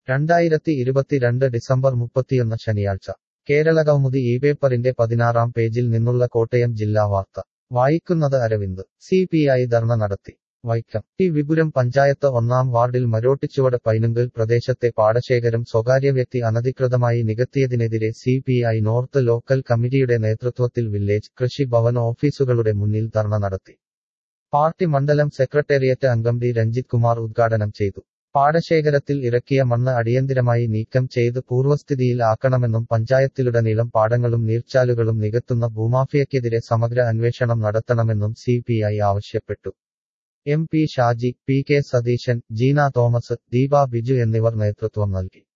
രണ്ടായിരത്തി ഇരുപത്തിരണ്ട് ഡിസംബർ മുപ്പത്തിയൊന്ന് ശനിയാഴ്ച കേരളകൗമുദി ഈ പേപ്പറിന്റെ പതിനാറാം പേജിൽ നിന്നുള്ള കോട്ടയം ജില്ലാ വാർത്ത വായിക്കുന്നത് Aravind C P I dharna നടത്തി വൈക്കം ടി വിപുരം പഞ്ചായത്ത് ഒന്നാം വാർഡിൽ മരോട്ടിച്ചുവട് പൈനുങ്കൽ പ്രദേശത്തെ പാടശേഖരം സ്വകാര്യ വ്യക്തി അനധികൃതമായി നികത്തിയതിനെതിരെ C P I north local കമ്മിറ്റിയുടെ നേതൃത്വത്തിൽ വില്ലേജ് കൃഷി ഭവൻ ഓഫീസുകളുടെ മുന്നിൽ ധർണ നടത്തി പാർട്ടി മണ്ഡലം സെക്രട്ടേറിയറ്റ് അംഗം ഡി രഞ്ജിത് കുമാർ ഉദ്ഘാടനം ചെയ്തു പാടശേഖരത്തിൽ ഇറക്കിയ മണ്ണ് അടിയന്തിരമായി നീക്കം ചെയ്ത് പൂർവ്വസ്ഥിതിയിൽ ആക്കണമെന്നും പഞ്ചായത്തിലുടനീളം പാടങ്ങളും നീർച്ചാലുകളും നികത്തുന്ന ഭൂമാഫിയക്കെതിരെ സമഗ്ര അന്വേഷണം നടത്തണമെന്നും സി ആവശ്യപ്പെട്ടു M P Shaji P K Satheesan Jeena Thomas Deepa Biju എന്നിവർ നേതൃത്വം നൽകി